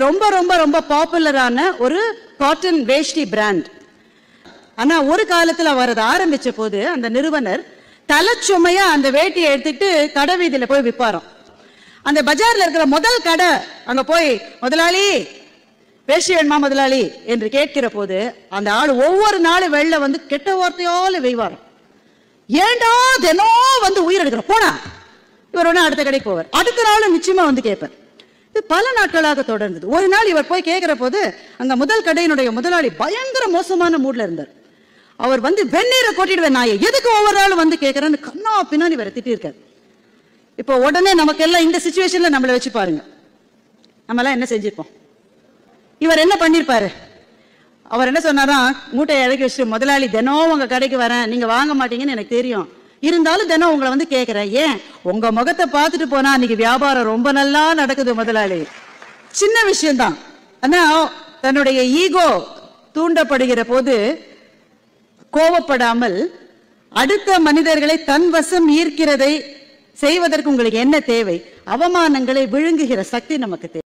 ரொம்ப ரொம்ப ரொம்ப பாப்புலரான ஒரு காட்டன் வேஷ்டி பிராண்ட் ஆனா ஒரு காலத்துல அவர் அதை ஆரம்பிச்ச போது அந்த நிறுவனர் தலைச்சுமையா அந்த வேட்டியை எடுத்துட்டு கடை வீதியில போய் விற்பாராம் அந்த பஜார்ல இருக்கிற முதல் கடை அங்க போய் முதலாளி வேஷ்டி வேணுமா முதலாளி என்று கேட்கிற போது அந்த ஆள் ஒவ்வொரு நாளும் வெளில வந்து கெட்ட வார்த்தையால வெய்வாராம் ஏண்டா தினம் வந்து உயிர் எடுக்கிற போனா இவர் உடனே அடுத்த கடைக்கு போவார் அடுத்த நாளும் நிச்சயமா வந்து கேட்பார் இது பல நாட்களாக தொடர்ந்தது ஒரு நாள் இவர் போய் கேட்கிற போது அங்க முதல் கடையினுடைய முதலாளி பயங்கர மோசமான மூட்ல இருந்தார் அவர் வந்து வெந்நீரை கொட்டிடுவேன் நாயை எதுக்கு ஒவ்வொரு நாளும் வந்து கேட்கறேன்னு கண்ணா பின்னாடி இவரை திட்டிருக்காரு இப்போ உடனே நமக்கு எல்லாம் இந்த சுச்சுவேஷன்ல நம்மளை வச்சு பாருங்க நம்ம எல்லாம் என்ன செஞ்சிருப்போம் இவர் என்ன பண்ணிருப்பாரு அவர் என்ன சொன்னாரா மூட்டையை இறக்கி வச்சுட்டு முதலாளி தினம் உங்க கடைக்கு வரேன் நீங்க வாங்க மாட்டீங்கன்னு எனக்கு தெரியும் இருந்தாலும் தினம் உங்களை வந்து கேட்கிறேன் ஏன் உங்க முகத்தை பார்த்துட்டு போனா அன்னைக்கு வியாபாரம் ரொம்ப நல்லா நடக்குது முதலாளி சின்ன விஷயம்தான் ஆனா தன்னுடைய ஈகோ தூண்டப்படுகிற போது கோவப்படாமல் அடுத்த மனிதர்களை தன் வசம் ஈர்க்கிறதை செய்வதற்கு உங்களுக்கு என்ன தேவை அவமானங்களை விழுங்குகிற சக்தி நமக்கு தேவை